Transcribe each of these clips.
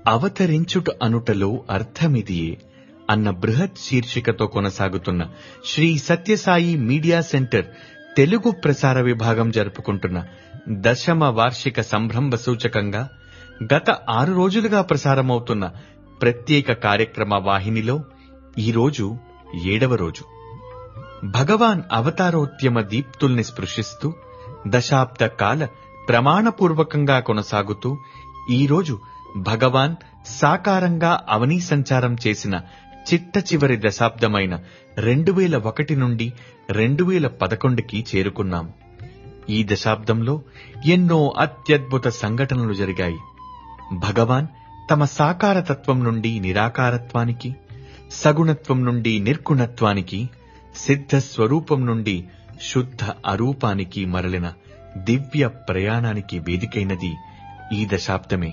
అవతరించుట అనుటలో అర్థమిదియే అన్న బృహత్ శీర్షికతో కొనసాగుతున్న శ్రీ సత్యసాయి మీడియా సెంటర్ తెలుగు ప్రసార విభాగం జరుపుకుంటున్న దశమ వార్షిక సంభ్రమ సూచకంగా గత ఆరు రోజులుగా ప్రసారమవుతున్న ప్రత్యేక కార్యక్రమ వాహినిలో ఈరోజు ఏడవ రోజు భగవాన్ అవతారోద్యమ దీప్తుల్ని స్పృశిస్తూ దశాబ్ద కాల ప్రమాణపూర్వకంగా కొనసాగుతూ ఈరోజు భగవాన్ సాకారంగా అవనీ సంచారం చేసిన చిట్ట చివరి దశాబ్దమైన రెండు వేల ఒకటి నుండి రెండు వేల పదకొండుకి చేరుకున్నాం ఈ దశాబ్దంలో ఎన్నో అత్యద్భుత సంఘటనలు జరిగాయి భగవాన్ తమ సాకారతత్వం నుండి నిరాకారత్వానికి సగుణత్వం నుండి నిర్గుణత్వానికి సిద్ధ స్వరూపం నుండి శుద్ధ అరూపానికి మరలిన దివ్య ప్రయాణానికి వేదికైనది ఈ దశాబ్దమే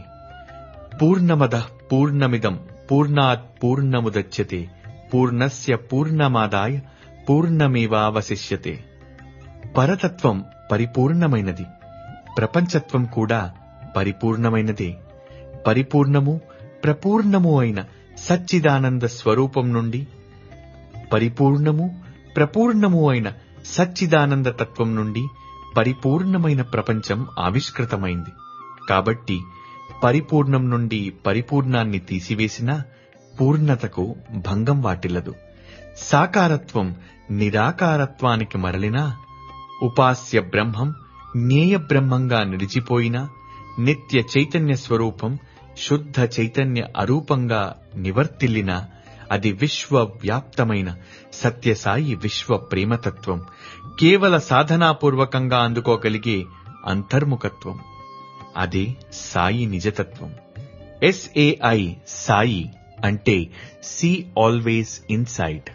పూర్ణమద పూర్ణమిదం పూర్ణాత్ పూర్ణముదచ్యతే పూర్ణస్య పూర్ణమాదాయ పూర్ణమేవావశిష్యతే పరతత్వం పరిపూర్ణమైనది ప్రపంచత్వం కూడా పరిపూర్ణమైనదే పరిపూర్ణము ప్రపూర్ణము అయిన సచ్చిదానంద స్వరూపం నుండి పరిపూర్ణము ప్రపూర్ణము అయిన సచ్చిదానంద తత్వం నుండి పరిపూర్ణమైన ప్రపంచం ఆవిష్కృతమైంది కాబట్టి పరిపూర్ణం నుండి పరిపూర్ణాన్ని తీసివేసినా పూర్ణతకు భంగం వాటిల్లదు సాకారత్వం నిరాకారత్వానికి మరలినా ఉపాస్య బ్రహ్మం జ్ఞేయ బ్రహ్మంగా నిలిచిపోయినా నిత్య చైతన్య స్వరూపం శుద్ధ చైతన్య అరూపంగా నివర్తిల్లినా అది విశ్వవ్యాప్తమైన సత్యసాయి విశ్వ ప్రేమతత్వం కేవల సాధనాపూర్వకంగా అందుకోగలిగే అంతర్ముఖత్వం అదే సాయి నిజతత్వం ఎస్ఏఐ సాయి అంటే సీ ఆల్వేస్ ఇన్సైడ్